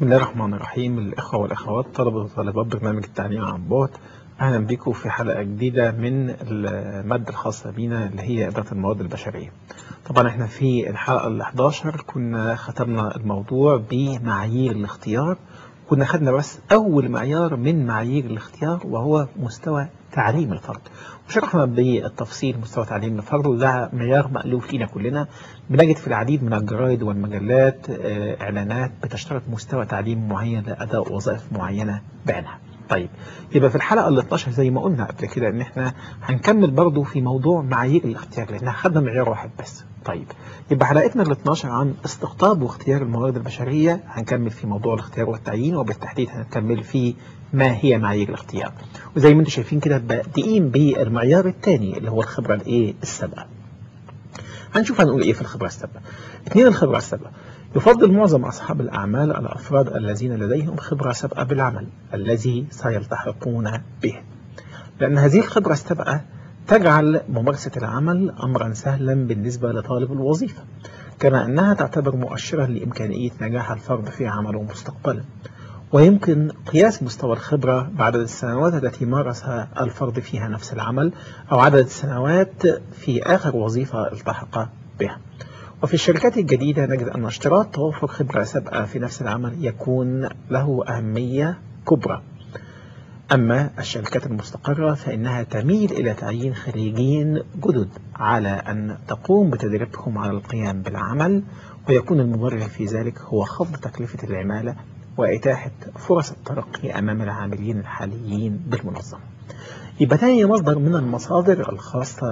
الله الرحمن الرحيم الإخوة والأخوات طلبة وطالبات برنامج التعليم عن بعد أهلا بكم في حلقة جديدة من المادة الخاصة بينا اللي هي إدارة المواد البشرية طبعا احنا في الحلقة ال 11 كنا ختمنا الموضوع بمعايير الاختيار كنا خدنا بس أول معيار من معايير الاختيار وهو مستوى تعليم الفرد وشرحنا بالتفصيل مستوى تعليم الفرد وده معيار مألوف لينا كلنا بنجد في العديد من الجرائد والمجلات إعلانات بتشترط مستوى تعليم معين لأداء وظائف معينة بعينها طيب يبقى في الحلقة ال 12 زي ما قلنا قبل كده ان احنا هنكمل برضو في موضوع معايير الاختيار لان خدنا معيار واحد بس طيب يبقى حلقتنا ال 12 عن استقطاب واختيار الموارد البشرية هنكمل في موضوع الاختيار والتعيين وبالتحديد هنكمل في ما هي معايير الاختيار وزي ما انتم شايفين كده بادئين بالمعيار الثاني اللي هو الخبرة الايه السابقة هنشوف هنقول ايه في الخبرة السابقة اثنين الخبرة السابقة يفضل معظم أصحاب الأعمال الأفراد الذين لديهم خبرة سابقة بالعمل الذي سيلتحقون به لأن هذه الخبرة السابقة تجعل ممارسة العمل أمرا سهلا بالنسبة لطالب الوظيفة كما أنها تعتبر مؤشرا لإمكانية نجاح الفرد في عمله مستقبلا ويمكن قياس مستوى الخبرة بعدد السنوات التي مارس الفرد فيها نفس العمل أو عدد السنوات في آخر وظيفة التحق بها وفي الشركات الجديدة نجد أن اشتراط توفر خبرة سابقة في نفس العمل يكون له أهمية كبرى أما الشركات المستقرة فإنها تميل إلى تعيين خريجين جدد على أن تقوم بتدريبهم على القيام بالعمل ويكون المبرر في ذلك هو خفض تكلفة العمالة وإتاحة فرص الترقي أمام العاملين الحاليين بالمنظمة يبقى تاني مصدر من المصادر الخاصة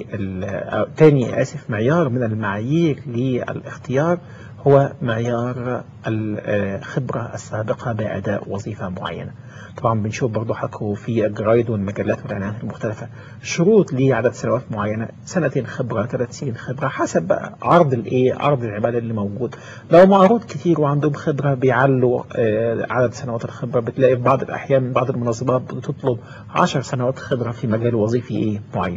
بال تاني آسف معيار من المعايير للاختيار هو معيار الخبرة السابقة بأداء وظيفة معينة طبعا بنشوف برضو حكوا في الجرايد والمجلات والإعلانات المختلفة شروط لعدد سنوات معينة سنتين خبرة ثلاث سنين خبرة حسب بقى عرض الايه عرض العمالة اللي موجود لو معروض كتير وعندهم خبرة بيعلوا عدد سنوات الخبرة بتلاقي في بعض الأحيان بعض المنظمات بتطلب 10 سنوات خبرة في مجال وظيفي ايه معين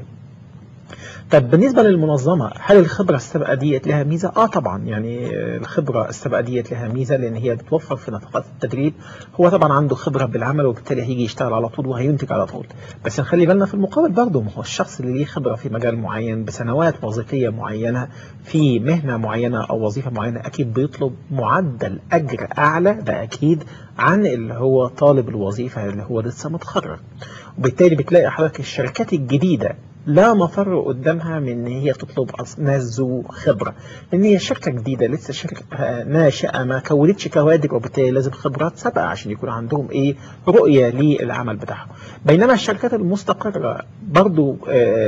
طب بالنسبة للمنظمة هل الخبرة السابقة ديت لها ميزة؟ اه طبعا يعني الخبرة السابقة ديت لها ميزة لان هي بتوفر في نفقات التدريب هو طبعا عنده خبرة بالعمل وبالتالي هيجي يشتغل على طول وهينتج على طول بس نخلي بالنا في المقابل برضه ما هو الشخص اللي ليه خبرة في مجال معين بسنوات وظيفية معينة في مهنة معينة او وظيفة معينة اكيد بيطلب معدل اجر اعلى ده اكيد عن اللي هو طالب الوظيفة اللي هو لسه متخرج وبالتالي بتلاقي حضرتك الشركات الجديدة لا مفر قدامها من ان هي تطلب ناس ذو خبره لان هي شركه جديده لسه شركه ناشئه ما كونتش كوادر وبالتالي لازم خبرات سابقه عشان يكون عندهم ايه رؤيه للعمل بتاعهم بينما الشركات المستقره برضو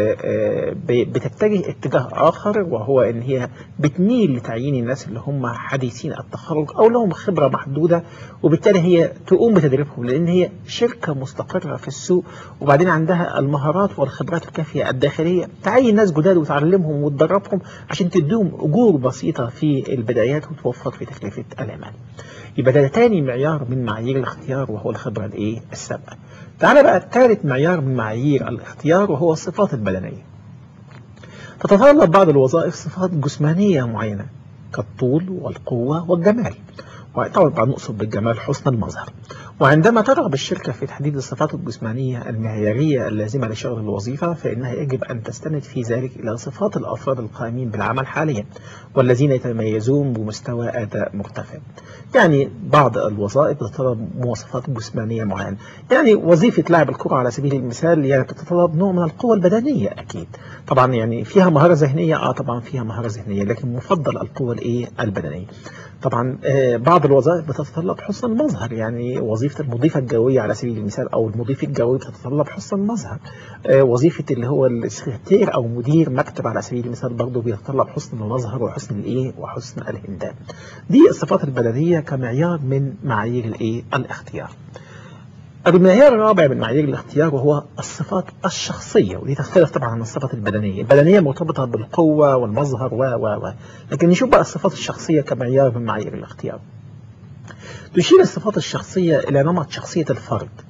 بتتجه اتجاه اخر وهو ان هي بتميل لتعيين الناس اللي هم حديثين التخرج او لهم خبره محدوده وبالتالي هي تقوم بتدريبهم لان هي شركه مستقره في السوق وبعدين عندها المهارات والخبرات الكافيه الداخلية تعين ناس جداد وتعلمهم وتدربهم عشان تديهم أجور بسيطة في البدايات وتوفر في تكلفة العمال يبقى ده تاني معيار من معايير الاختيار وهو الخبرة الايه السابقة تعال بقى ثالث معيار من معايير الاختيار وهو الصفات البدنية تتطلب بعض الوظائف صفات جسمانية معينة كالطول والقوة والجمال طبعا نقصد بالجمال حسن المظهر وعندما ترغب الشركة في تحديد الصفات الجسمانية المعيارية اللازمة لشغل الوظيفة فإنها يجب أن تستند في ذلك إلى صفات الأفراد القائمين بالعمل حاليا والذين يتميزون بمستوى أداء مرتفع يعني بعض الوظائف تتطلب مواصفات جسمانية معينة يعني وظيفة لاعب الكرة على سبيل المثال يعني تتطلب نوع من القوة البدنية أكيد طبعا يعني فيها مهارة ذهنية آه طبعا فيها مهارة ذهنية لكن مفضل القوة الإيه البدنية طبعا بعض الوظائف بتتطلب حسن المظهر يعني وظيفة المضيفة الجوية على سبيل المثال أو المضيف الجوي بتتطلب حسن المظهر وظيفة اللي هو السكرتير أو مدير مكتب على سبيل المثال برضه بيتطلب حسن المظهر وحسن الإيه وحسن الهندام دي الصفات البدنية كمعيار من معايير الإيه الاختيار المعيار الرابع من معايير الاختيار وهو الصفات الشخصية ودي تختلف طبعا عن الصفات البدنية البدنية مرتبطة بالقوة والمظهر و و و لكن نشوف بقى الصفات الشخصية كمعيار من معايير الاختيار تشير الصفات الشخصية إلى نمط شخصية الفرد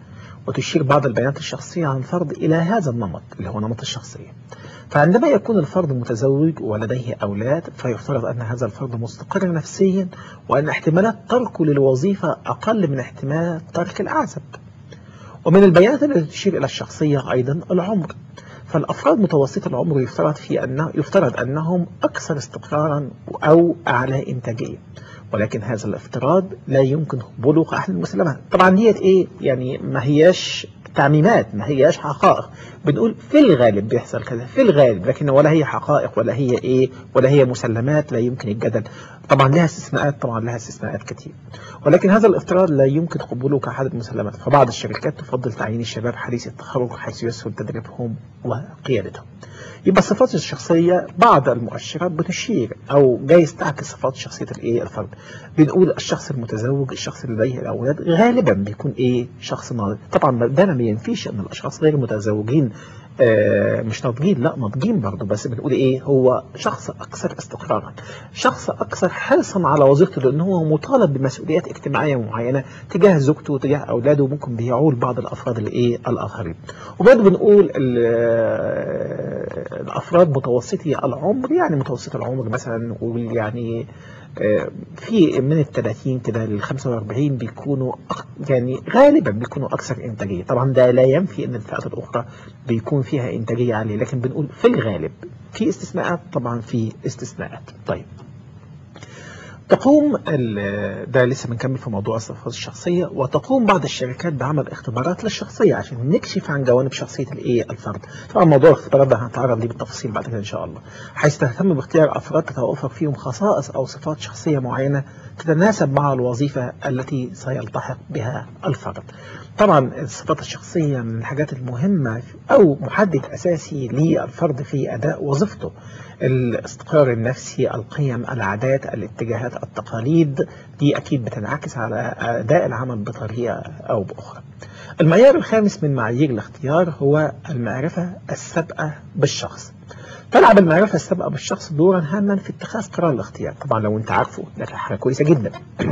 وتشير بعض البيانات الشخصية عن فرد إلى هذا النمط اللي هو نمط الشخصية فعندما يكون الفرد متزوج ولديه أولاد فيفترض أن هذا الفرد مستقر نفسيا وأن احتمالات تركه للوظيفة أقل من احتمال ترك الأعزب ومن البيانات التي تشير إلى الشخصية أيضا العمر فالأفراد متوسط العمر يفترض في أنه يفترض أنهم أكثر استقرارا أو أعلى إنتاجية ولكن هذا الافتراض لا يمكن قبوله كأحد المسلمات طبعا ديت إيه يعني ما هياش تعميمات ما هياش حقائق بنقول في الغالب بيحصل كذا في الغالب لكن ولا هي حقائق ولا هي ايه ولا هي مسلمات لا يمكن الجدل طبعا لها استثناءات طبعا لها استثناءات كتير ولكن هذا الافتراض لا يمكن قبوله كأحد المسلمات فبعض الشركات تفضل تعيين الشباب حديث التخرج حيث يسهل تدريبهم وقيادتهم يبقى الصفات الشخصية بعض المؤشرات بتشير أو جايز تعكس صفات شخصية الإيه الفرد بنقول الشخص المتزوج الشخص اللي لديه الأولاد غالبا بيكون إيه شخص ناضج طبعا ده ما ينفيش أن الأشخاص غير المتزوجين آه مش ناضجين لا ناضجين برضه بس بنقول ايه هو شخص اكثر استقرارا شخص اكثر حرصا على وظيفته لان هو مطالب بمسؤوليات اجتماعيه معينه تجاه زوجته وتجاه اولاده وممكن بيعول بعض الافراد الايه الاخرين وبرضه بنقول الافراد متوسطي العمر يعني متوسط العمر مثلا يعني في من ال 30 كده لل 45 بيكونوا يعني غالبا بيكونوا اكثر انتاجيه طبعا ده لا ينفي ان الفئات الاخرى بيكون فيها انتاجيه عاليه لكن بنقول في الغالب في استثناءات طبعا في استثناءات طيب تقوم ده لسه بنكمل في موضوع الصفات الشخصية وتقوم بعض الشركات بعمل اختبارات للشخصية عشان نكشف عن جوانب شخصية الايه الفرد طبعا موضوع الاختبارات ده هنتعرض ليه بالتفصيل بعد كده ان شاء الله حيث تهتم باختيار افراد تتوفر فيهم خصائص او صفات شخصية معينة تتناسب مع الوظيفة التي سيلتحق بها الفرد طبعا الصفات الشخصية من الحاجات المهمة أو محدد أساسي للفرد في أداء وظيفته الاستقرار النفسي القيم العادات الاتجاهات التقاليد دي أكيد بتنعكس على أداء العمل بطريقة أو بأخرى المعيار الخامس من معايير الاختيار هو المعرفة السابقة بالشخص تلعب المعرفة السابقة بالشخص دورا هاما في اتخاذ قرار الاختيار طبعا لو انت عارفه ده حاجة كويسة جدا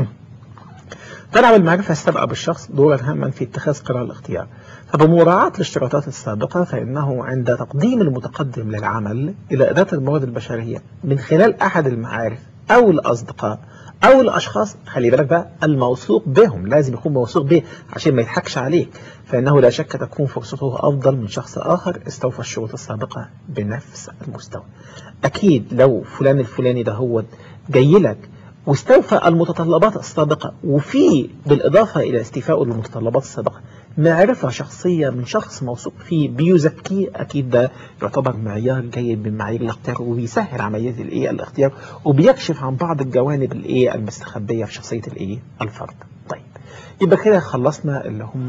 تلعب المعرفة السابقة بالشخص دورا هاما في اتخاذ قرار الاختيار فبمراعاة الاشتراطات السابقة فإنه عند تقديم المتقدم للعمل إلى أداة الموارد البشرية من خلال أحد المعارف أو الأصدقاء أو الأشخاص خلي بالك بقى الموثوق بهم لازم يكون موثوق به عشان ما يضحكش عليك فإنه لا شك تكون فرصته أفضل من شخص آخر استوفى الشروط السابقة بنفس المستوى أكيد لو فلان الفلاني ده هو جاي لك واستوفى المتطلبات السابقة وفي بالإضافة إلى استيفائه للمتطلبات السابقة معرفة شخصية من شخص موثوق فيه بيزكيه أكيد ده يعتبر معيار جيد من معايير الاختيار وبيسهل عملية الإيه الاختيار وبيكشف عن بعض الجوانب الإيه المستخبية في شخصية الإيه الفرد طيب يبقى كده خلصنا اللي هم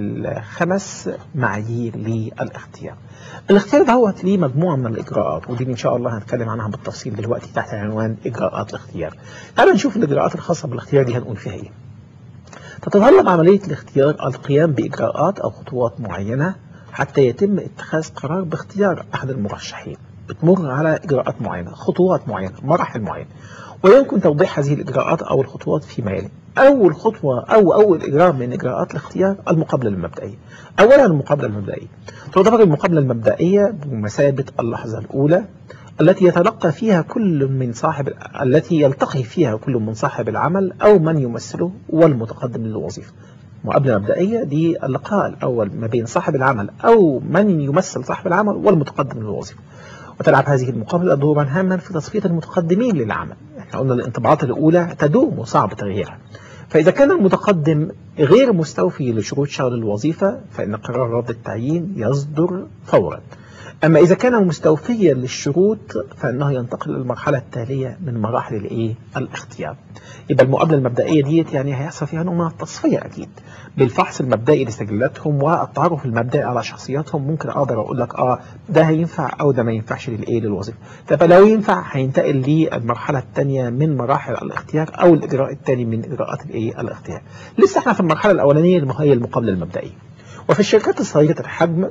الخمس معايير للاختيار الاختيار دوت ليه مجموعة من الإجراءات ودي إن شاء الله هنتكلم عنها بالتفصيل دلوقتي تحت عنوان إجراءات الاختيار تعالوا نشوف الإجراءات الخاصة بالاختيار دي هنقول فيها إيه تتطلب عملية الاختيار القيام بإجراءات أو خطوات معينة حتى يتم اتخاذ قرار باختيار أحد المرشحين بتمر على إجراءات معينة خطوات معينة مراحل معينة ويمكن توضيح هذه الإجراءات أو الخطوات فيما يلي أول خطوة أو أول إجراء من إجراءات الاختيار المقابلة المبدئية أولا المقابلة المبدئية تعتبر المقابلة المبدئية بمثابة اللحظة الأولى التي يتلقى فيها كل من صاحب التي يلتقي فيها كل من صاحب العمل أو من يمثله والمتقدم للوظيفة مقابلة مبدئية دي اللقاء الأول ما بين صاحب العمل أو من يمثل صاحب العمل والمتقدم للوظيفة وتلعب هذه المقابلة دورا هاما في تصفية المتقدمين للعمل احنا قلنا الانطباعات الأولى تدوم وصعب تغييرها فإذا كان المتقدم غير مستوفي لشروط شغل الوظيفة فإن قرار رد التعيين يصدر فورا أما إذا كان مستوفيا للشروط فإنه ينتقل للمرحلة التالية من مراحل الإيه؟ الاختيار يبقى المقابلة المبدئية ديت يعني هيحصل فيها نوع من التصفية أكيد بالفحص المبدئي لسجلاتهم والتعرف المبدئي على شخصياتهم ممكن أقدر أقول لك آه ده هينفع أو ده ما ينفعش للإيه للوظيفة طب لو ينفع هينتقل للمرحلة الثانية من مراحل الاختيار أو الإجراء الثاني من إجراءات الإيه الاختيار لسه احنا في المرحلة الأولانية اللي هي المقابلة المبدئية وفي الشركات الصغيرة الحجم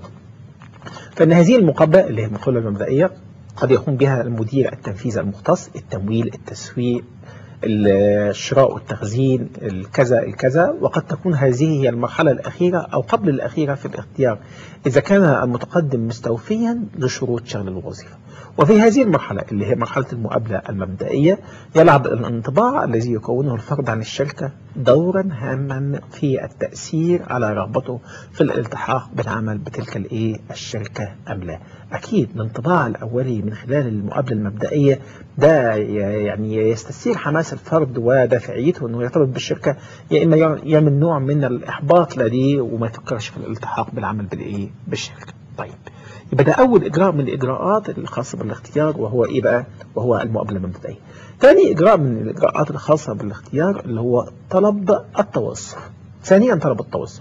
فإن هذه المقابلة اللي هي المقابلة المبدئية قد يقوم بها المدير التنفيذي المختص التمويل التسويق الشراء والتخزين الكذا الكذا وقد تكون هذه هي المرحلة الأخيرة أو قبل الأخيرة في الاختيار إذا كان المتقدم مستوفيا لشروط شغل الوظيفة وفي هذه المرحلة اللي هي مرحلة المقابلة المبدئية يلعب الانطباع الذي يكونه الفرد عن الشركة دورا هاما في التأثير على رغبته في الالتحاق بالعمل بتلك الايه الشركة أم لا أكيد الانطباع الأولي من خلال المقابلة المبدئية ده يعني يستثير حماس الفرد ودافعيته أنه يرتبط بالشركة يا إما يعمل نوع من الإحباط لديه وما يفكرش في الالتحاق بالعمل بالإيه بالشركة طيب يبقى ده أول إجراء من الإجراءات الخاصة بالاختيار وهو إيه بقى؟ وهو المقابلة المبدئية. ثاني إجراء من الإجراءات الخاصة بالاختيار اللي هو طلب التوظف. ثانيا طلب التوظف.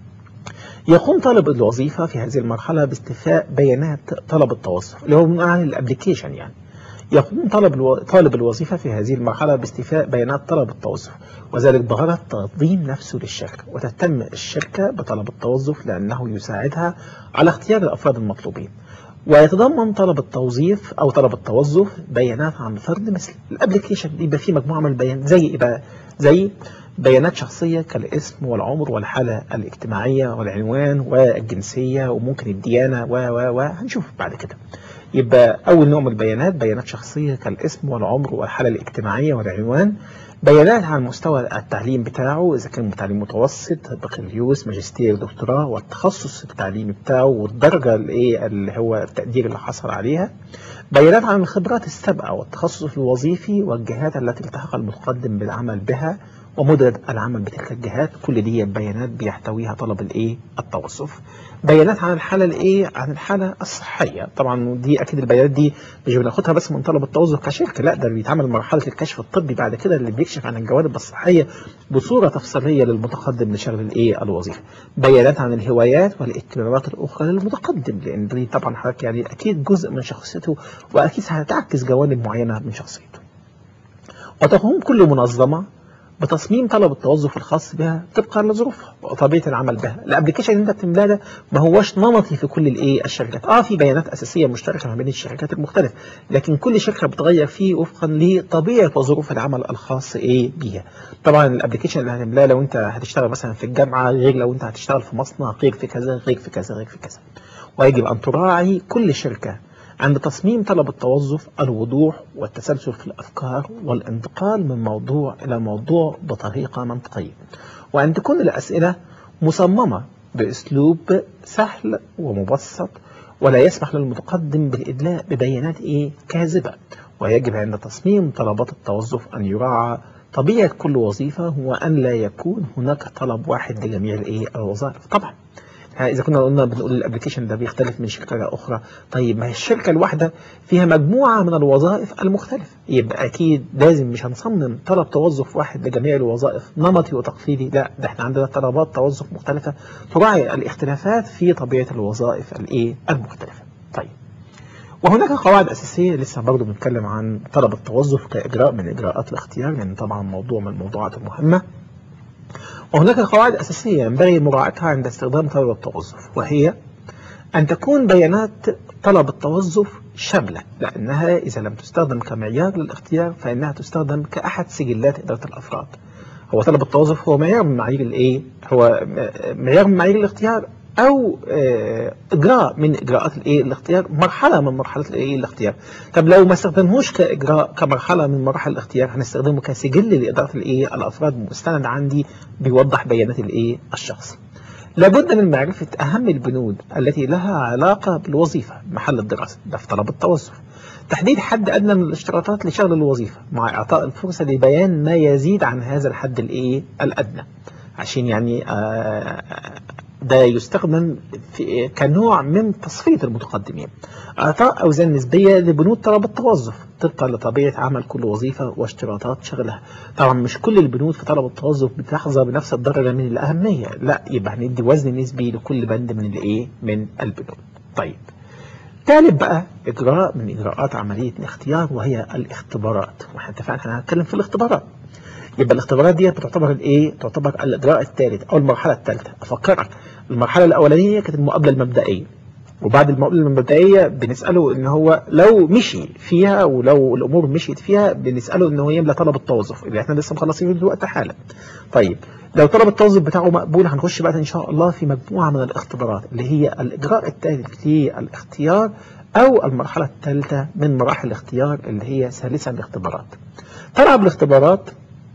يقوم طالب الوظيفة في هذه المرحلة باستيفاء بيانات طلب التوظف اللي هو من أعلى الأبليكيشن يعني. يقوم طالب الو... طالب الوظيفة في هذه المرحلة باستيفاء بيانات طلب التوظف وذلك بغرض تنظيم نفسه للشركة وتهتم الشركة بطلب التوظف لأنه يساعدها على اختيار الأفراد المطلوبين ويتضمن طلب التوظيف أو طلب التوظف بيانات عن الفرد مثل الابلكيشن يبقى فيه مجموعة من البيانات زي إيه بقى؟ زي بيانات شخصية كالاسم والعمر والحالة الاجتماعية والعنوان والجنسية وممكن الديانة و و و هنشوف بعد كده يبقى أول نوع من البيانات بيانات شخصية كالاسم والعمر والحالة الاجتماعية والعنوان بيانات عن مستوى التعليم بتاعه إذا كان تعليم متوسط بكالوريوس ماجستير دكتوراه والتخصص التعليمي بتاعه والدرجة اللي, اللي هو التقدير اللي حصل عليها بيانات عن الخبرات السابقة والتخصص الوظيفي والجهات التي التحق المتقدم بالعمل بها ومدة العمل بتلك الجهات كل دي بيانات بيحتويها طلب الايه التوظف بيانات عن الحالة الايه عن الحالة الصحية طبعا دي اكيد البيانات دي مش بناخدها بس من طلب التوظف كشركة لا ده بيتعمل مرحلة الكشف الطبي بعد كده اللي بيكشف عن الجوانب الصحية بصورة تفصيلية للمتقدم لشغل الايه الوظيفة بيانات عن الهوايات والاهتمامات الاخرى للمتقدم لان دي طبعا حضرتك يعني اكيد جزء من شخصيته واكيد هتعكس جوانب معينة من شخصيته وتقوم كل منظمة بتصميم طلب التوظف الخاص بها طبقا لظروفها وطبيعه العمل بها الابلكيشن اللي انت بتملاه ده ما هوش نمطي في كل الايه الشركات اه في بيانات اساسيه مشتركه ما بين الشركات المختلفه لكن كل شركه بتغير فيه وفقا لطبيعه وظروف العمل الخاص ايه بيها طبعا الابلكيشن اللي هتملاه لو انت هتشتغل مثلا في الجامعه غير لو انت هتشتغل في مصنع غير في كذا غير في كذا غير في كذا ويجب ان تراعي كل شركه عند تصميم طلب التوظف الوضوح والتسلسل في الأفكار والانتقال من موضوع إلى موضوع بطريقة منطقية وأن تكون الأسئلة مصممة بأسلوب سهل ومبسط ولا يسمح للمتقدم بالإدلاء ببيانات إيه كاذبة ويجب عند تصميم طلبات التوظف أن يراعى طبيعة كل وظيفة هو أن لا يكون هناك طلب واحد لجميع الإيه الوظائف طبعا اذا كنا قلنا بنقول الابلكيشن ده بيختلف من شركه لاخرى طيب ما هي الشركه الواحده فيها مجموعه من الوظائف المختلفه يبقى اكيد لازم مش هنصمم طلب توظف واحد لجميع الوظائف نمطي وتقليدي لا ده احنا عندنا طلبات توظف مختلفه تراعي الاختلافات في طبيعه الوظائف الايه المختلفه طيب وهناك قواعد أساسية لسه برضه بنتكلم عن طلب التوظف كإجراء من إجراءات الاختيار لأن طبعا موضوع من الموضوعات المهمة وهناك قواعد أساسية ينبغي مراعاتها عند استخدام طلب التوظف وهي أن تكون بيانات طلب التوظف شاملة لأنها إذا لم تستخدم كمعيار للاختيار فإنها تستخدم كأحد سجلات إدارة الأفراد هو طلب التوظف هو معيار من معايير الإيه؟ هو معيار من معايير الاختيار او اجراء من اجراءات الايه الاختيار مرحله من مرحلات الايه الاختيار طب لو ما استخدمهوش كاجراء كمرحله من مراحل الاختيار هنستخدمه كسجل لاداره الايه الافراد مستند عندي بيوضح بيانات الايه الشخص لابد من معرفة أهم البنود التي لها علاقة بالوظيفة محل الدراسة ده في طلب التوظف تحديد حد أدنى من الاشتراطات لشغل الوظيفة مع إعطاء الفرصة لبيان ما يزيد عن هذا الحد الإيه الأدنى عشان يعني آه ده يستخدم في كنوع من تصفية المتقدمين إعطاء أوزان نسبية لبنود طلب التوظف طبقا لطبيعة عمل كل وظيفة واشتراطات شغلها طبعا مش كل البنود في طلب التوظف بتحظى بنفس الدرجة من الأهمية لا يبقى هندي وزن نسبي لكل بند من الإيه من البنود طيب ثالث بقى إجراء من إجراءات عملية الاختيار وهي الاختبارات واحنا اتفقنا احنا هنتكلم في الاختبارات يبقى الاختبارات دي بتعتبر الايه تعتبر الاجراء الثالث او المرحله الثالثه افكرك المرحله الاولانيه كانت المقابله المبدئيه وبعد المقابله المبدئيه بنساله ان هو لو مشي فيها ولو الامور مشيت فيها بنساله ان هو يملى طلب التوظف اللي احنا لسه مخلصينه دلوقتي حالا طيب لو طلب التوظيف بتاعه مقبول هنخش بقى ان شاء الله في مجموعه من الاختبارات اللي هي الاجراء الثالث في الاختيار او المرحله الثالثه من مراحل الاختيار اللي هي ثالثا الاختبارات تلعب الاختبارات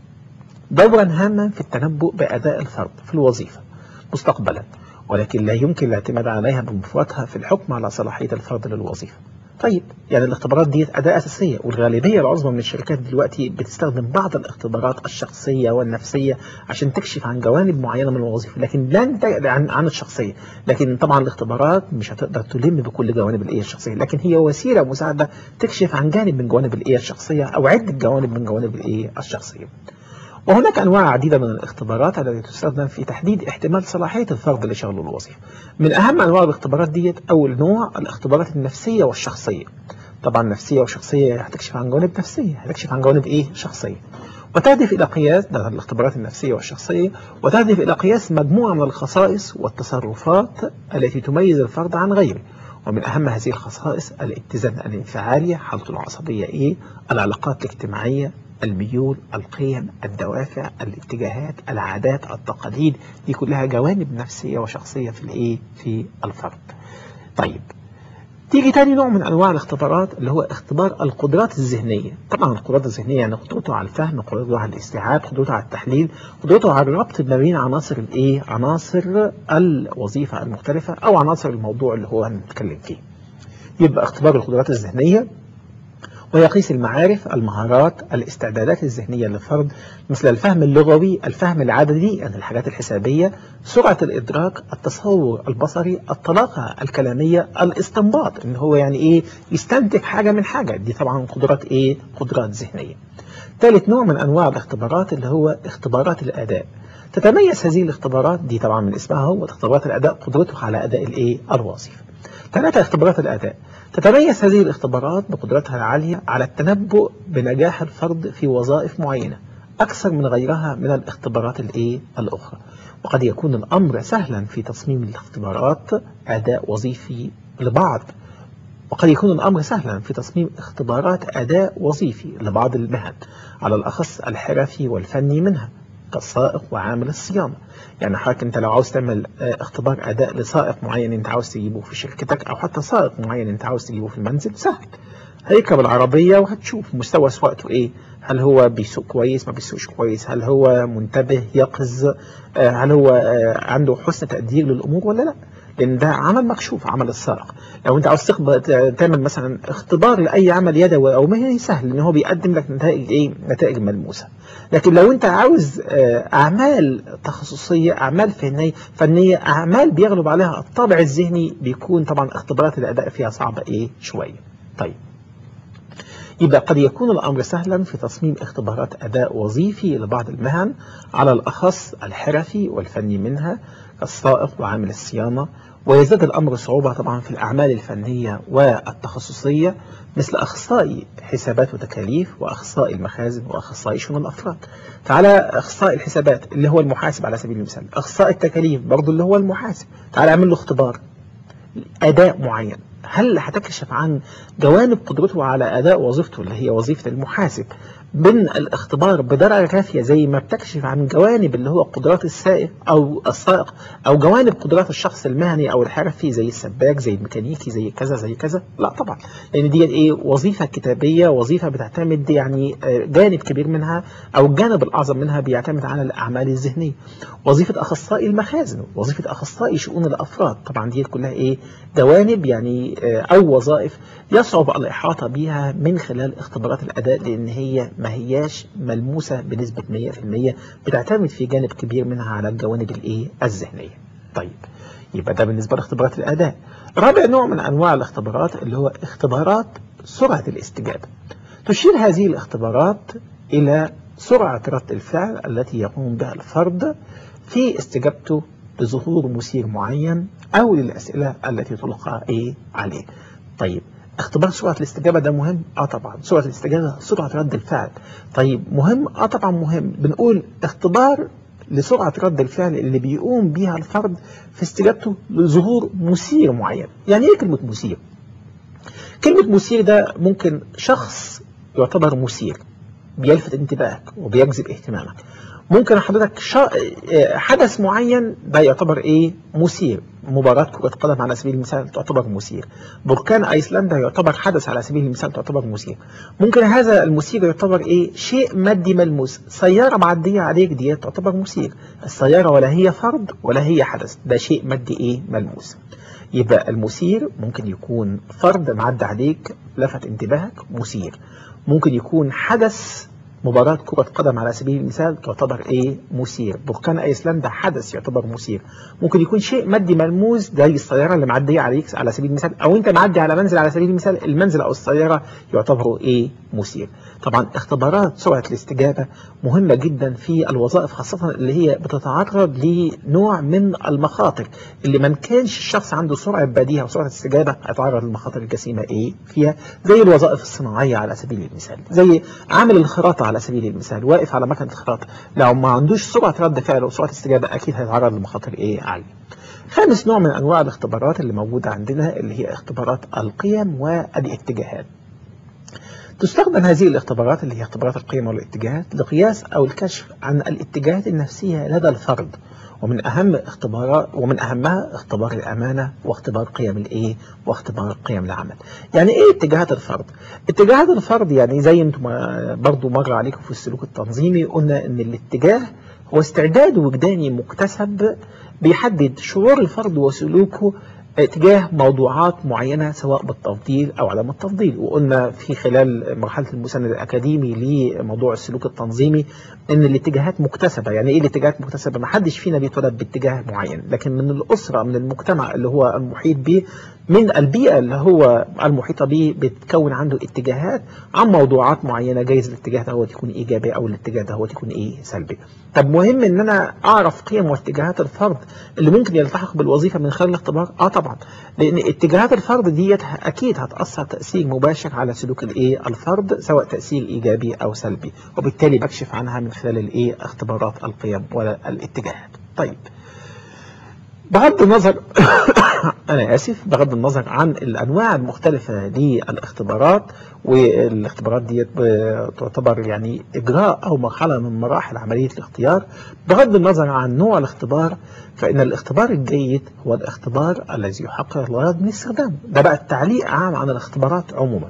دورا هاما في التنبؤ باداء الفرد في الوظيفه مستقبلا ولكن لا يمكن الاعتماد عليها بمفردها في الحكم على صلاحيه الفرد للوظيفه طيب يعني الاختبارات دي أداة أساسية والغالبية العظمى من الشركات دلوقتي بتستخدم بعض الاختبارات الشخصية والنفسية عشان تكشف عن جوانب معينة من الوظيفة لكن لن عن, عن الشخصية لكن طبعا الاختبارات مش هتقدر تلم بكل جوانب الإيه الشخصية لكن هي وسيلة مساعدة تكشف عن جانب من جوانب الإيه الشخصية أو عدة جوانب من جوانب الإيه الشخصية وهناك أنواع عديدة من الاختبارات التي تستخدم في تحديد احتمال صلاحية الفرد لشغل الوظيفة من أهم أنواع الاختبارات ديت أول نوع الاختبارات النفسية والشخصية طبعا نفسية وشخصية هتكشف عن جوانب نفسية هتكشف عن جوانب إيه شخصية وتهدف إلى قياس ده الاختبارات النفسية والشخصية وتهدف إلى قياس مجموعة من الخصائص والتصرفات التي تميز الفرد عن غيره ومن أهم هذه الخصائص الاتزان الانفعالي حالته العصبية إيه العلاقات الاجتماعية الميول القيم الدوافع الاتجاهات العادات التقاليد دي كلها جوانب نفسية وشخصية في الايه في الفرد طيب تيجي تاني نوع من انواع الاختبارات اللي هو اختبار القدرات الذهنيه طبعا القدرات الذهنيه يعني قدرته على الفهم قدرته على الاستيعاب قدرته على التحليل قدرته على الربط ما بين عناصر الايه عناصر الوظيفه المختلفه او عناصر الموضوع اللي هو هنتكلم فيه يبقى اختبار القدرات الذهنيه ويقيس المعارف المهارات الاستعدادات الذهنية للفرد مثل الفهم اللغوي الفهم العددي يعني الحاجات الحسابية سرعة الإدراك التصور البصري الطلاقة الكلامية الاستنباط إن هو يعني إيه يستنتج حاجة من حاجة دي طبعا قدرات إيه قدرات ذهنية ثالث نوع من أنواع الاختبارات اللي هو اختبارات الأداء تتميز هذه الاختبارات دي طبعا من اسمها هو اختبارات الأداء قدرته على أداء الإيه الوظيفة ثلاثة اختبارات الأداء تتميز هذه الاختبارات بقدرتها العالية على التنبؤ بنجاح الفرد في وظائف معينة أكثر من غيرها من الاختبارات الإيه الأخرى وقد يكون الأمر سهلا في تصميم الاختبارات أداء وظيفي لبعض وقد يكون الأمر سهلا في تصميم اختبارات أداء وظيفي لبعض المهن على الأخص الحرفي والفني منها كالسائق وعامل الصيانة يعني حضرتك انت لو عاوز تعمل اختبار اداء لسائق معين انت عاوز تجيبه في شركتك او حتى سائق معين انت عاوز تجيبه في المنزل سهل هيركب العربية وهتشوف مستوى سواقته ايه هل هو بيسوق كويس ما بيسوقش كويس هل هو منتبه يقظ هل هو عنده حسن تقدير للامور ولا لا لان ده عمل مكشوف عمل السائق لو انت عاوز تعمل مثلا اختبار لاي عمل يدوي او مهني سهل ان هو بيقدم لك نتائج ايه نتائج ملموسه لكن لو انت عاوز اعمال تخصصيه اعمال فنيه فنيه اعمال بيغلب عليها الطابع الذهني بيكون طبعا اختبارات الاداء فيها صعبه ايه شويه طيب يبقى قد يكون الأمر سهلا في تصميم اختبارات أداء وظيفي لبعض المهن على الأخص الحرفي والفني منها كالسائق وعامل الصيانة ويزداد الأمر صعوبة طبعا في الأعمال الفنية والتخصصية مثل أخصائي حسابات وتكاليف وأخصائي المخازن وأخصائي شؤون الأفراد تعالى أخصائي الحسابات اللي هو المحاسب على سبيل المثال أخصائي التكاليف برضه اللي هو المحاسب تعالى أعمل له اختبار أداء معين هل هتكشف عن جوانب قدرته على أداء وظيفته اللي هي وظيفة المحاسب من الاختبار بدرجة كافية زي ما بتكشف عن جوانب اللي هو قدرات السائق أو السائق أو جوانب قدرات الشخص المهني أو الحرفي زي السباك زي الميكانيكي زي كذا زي كذا لا طبعا لأن دي إيه وظيفة كتابية وظيفة بتعتمد يعني جانب كبير منها أو الجانب الأعظم منها بيعتمد على الأعمال الذهنية وظيفة أخصائي المخازن وظيفة أخصائي شؤون الأفراد طبعا دي كلها إيه جوانب يعني أو وظائف يصعب الإحاطة بها من خلال اختبارات الأداء لأن هي ما هياش ملموسة بنسبة 100% بتعتمد في جانب كبير منها على الجوانب الإيه الذهنية طيب يبقى ده بالنسبة لاختبارات الأداء رابع نوع من أنواع الاختبارات اللي هو اختبارات سرعة الاستجابة تشير هذه الاختبارات إلى سرعة رد الفعل التي يقوم بها الفرد في استجابته لظهور مثير معين أو للأسئلة التي تلقى إيه عليه طيب اختبار سرعة الاستجابة ده مهم؟ اه طبعا سرعة الاستجابة سرعة رد الفعل طيب مهم؟ اه طبعا مهم بنقول اختبار لسرعة رد الفعل اللي بيقوم بيها الفرد في استجابته لظهور مثير معين يعني ايه كلمة مثير كلمة مثير ده ممكن شخص يعتبر مثير بيلفت انتباهك وبيجذب اهتمامك ممكن حضرتك شا... حدث معين ده يعتبر ايه مثير مباراة كرة قدم على سبيل المثال تعتبر مثير بركان ايسلندا يعتبر حدث على سبيل المثال تعتبر مثير ممكن هذا المثير يعتبر ايه شيء مادي ملموس سيارة معدية عليك دي تعتبر مثير السيارة ولا هي فرد ولا هي حدث ده شيء مادي ايه ملموس يبقى المثير ممكن يكون فرد معدي عليك لفت انتباهك مثير ممكن يكون حدث مباراة كرة قدم على سبيل المثال تعتبر ايه مثير بركان ايسلندا حدث يعتبر مثير ممكن يكون شيء مادي ملموس زي السيارة اللي معدية عليك على سبيل المثال او انت معدي على منزل على سبيل المثال المنزل او السيارة يعتبروا ايه مثير طبعا اختبارات سرعة الاستجابة مهمة جدا في الوظائف خاصة اللي هي بتتعرض لنوع من المخاطر اللي ما كانش الشخص عنده سرعة بديهة وسرعة استجابة هيتعرض للمخاطر الجسيمة ايه فيها زي الوظائف الصناعية على سبيل المثال زي عامل الخراطة على سبيل المثال واقف على مكنة الخراطة لو ما عندوش سرعة رد فعل وسرعة استجابة اكيد هيتعرض لمخاطر ايه عالية خامس نوع من انواع الاختبارات اللي موجودة عندنا اللي هي اختبارات القيم والاتجاهات تستخدم هذه الاختبارات اللي هي اختبارات القيم والاتجاهات لقياس أو الكشف عن الاتجاهات النفسية لدى الفرد ومن أهم اختبارات ومن أهمها اختبار الأمانة واختبار قيم الإيه واختبار قيم العمل يعني إيه اتجاهات الفرد اتجاهات الفرد يعني زي انتم برضو مر عليكم في السلوك التنظيمي قلنا إن الاتجاه هو استعداد وجداني مكتسب بيحدد شعور الفرد وسلوكه تجاه موضوعات معينة سواء بالتفضيل أو عدم التفضيل وقلنا في خلال مرحلة المسند الأكاديمي لموضوع السلوك التنظيمي أن الاتجاهات مكتسبة يعني إيه الاتجاهات مكتسبة ما حدش فينا بيتولد باتجاه معين لكن من الأسرة من المجتمع اللي هو المحيط به من البيئة اللي هو المحيطة به بتكون عنده اتجاهات عن موضوعات معينة جايز الاتجاه ده هو يكون إيجابي أو الاتجاه ده هو يكون إيه سلبي طب مهم إن أنا أعرف قيم واتجاهات الفرد اللي ممكن يلتحق بالوظيفة من خلال الاختبار آه طبعا لأن اتجاهات الفرد ديت أكيد هتأثر تأثير مباشر على سلوك الإيه الفرد سواء تأثير إيجابي أو سلبي وبالتالي بكشف عنها من خلال الإيه اختبارات القيم والاتجاهات طيب بغض النظر أنا آسف بغض النظر عن الأنواع المختلفة للاختبارات والاختبارات دي تعتبر يعني إجراء أو مرحلة من مراحل عملية الاختيار بغض النظر عن نوع الاختبار فإن الاختبار الجيد هو الاختبار الذي يحقق الغرض من استخدامه ده بقى التعليق عام عن الاختبارات عموما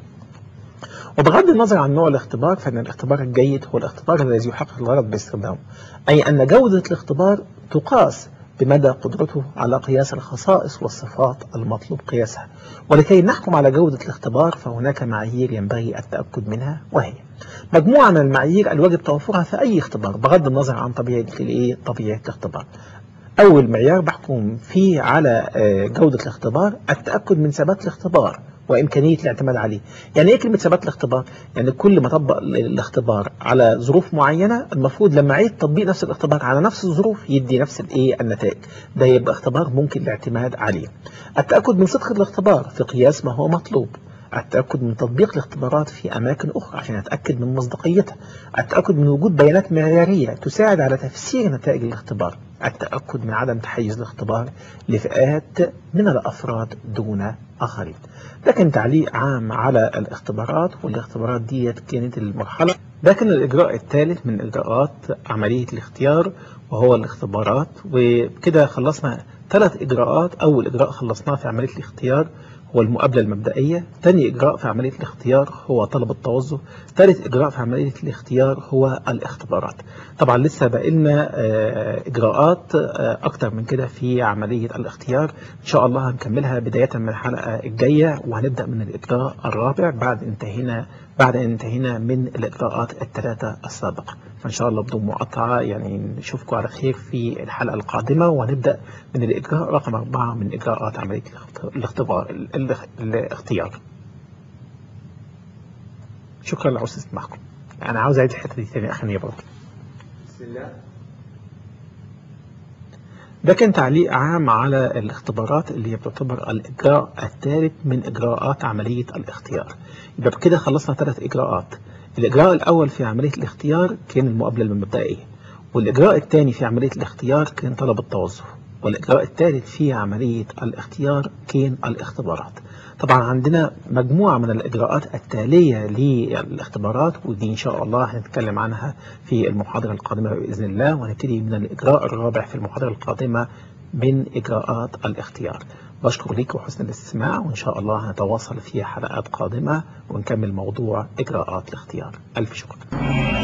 وبغض النظر عن نوع الاختبار فإن الاختبار الجيد هو الاختبار الذي يحقق الغرض باستخدامه أي أن جودة الاختبار تقاس بمدى قدرته على قياس الخصائص والصفات المطلوب قياسها ولكي نحكم على جودة الاختبار فهناك معايير ينبغي التأكد منها وهي مجموعة من المعايير الواجب توفرها في أي اختبار بغض النظر عن طبيعة الإيه طبيعة الاختبار أول معيار بحكم فيه على جودة الاختبار التأكد من ثبات الاختبار وإمكانية الاعتماد عليه يعني إيه كلمة ثبات الاختبار؟ يعني كل ما طبق الاختبار على ظروف معينة المفروض لما عيد تطبيق نفس الاختبار على نفس الظروف يدي نفس الإيه النتائج ده يبقى اختبار ممكن الاعتماد عليه التأكد من صدق الاختبار في قياس ما هو مطلوب التأكد من تطبيق الاختبارات في أماكن أخرى عشان أتأكد من مصداقيتها التأكد من وجود بيانات معيارية تساعد على تفسير نتائج الاختبار التأكد من عدم تحيز الاختبار لفئات من الأفراد دون آخرين ده كان تعليق عام على الاختبارات والاختبارات ديت كانت المرحلة ده كان الإجراء الثالث من إجراءات عملية الاختيار وهو الاختبارات وكده خلصنا ثلاث إجراءات أول إجراء خلصناه في عملية الاختيار هو المقابلة المبدئية ثاني إجراء في عملية الاختيار هو طلب التوظف ثالث إجراء في عملية الاختيار هو الاختبارات طبعا لسه باقي لنا إجراءات أكتر من كده في عملية الاختيار إن شاء الله هنكملها بداية من الحلقة الجاية وهنبدأ من الإجراء الرابع بعد انتهينا بعد ان انتهينا من الإجراءات الثلاثة السابقة فإن شاء الله بدون مقاطعة يعني نشوفكم على خير في الحلقة القادمة وهنبدأ من الإجراء رقم أربعة من إجراءات عملية الاختبار الاختيار شكرا لحسن استماعكم أنا عاوز أعيد الحتة دي تاني أخرانية برضه بسم الله ده كان تعليق عام على الاختبارات اللي هي بتعتبر الإجراء الثالث من إجراءات عملية الاختيار يبقى بكده خلصنا ثلاث إجراءات الإجراء الأول في عملية الاختيار كان المقابلة المبدئية والإجراء الثاني في عملية الاختيار كان طلب التوظف والإجراء الثالث في عملية الاختيار كان الاختبارات طبعا عندنا مجموعة من الإجراءات التالية للاختبارات ودي إن شاء الله هنتكلم عنها في المحاضرة القادمة بإذن الله وهنبتدي من الإجراء الرابع في المحاضرة القادمة من إجراءات الاختيار بشكر لك وحسن الاستماع وإن شاء الله هنتواصل في حلقات قادمة ونكمل موضوع إجراءات الاختيار ألف شكر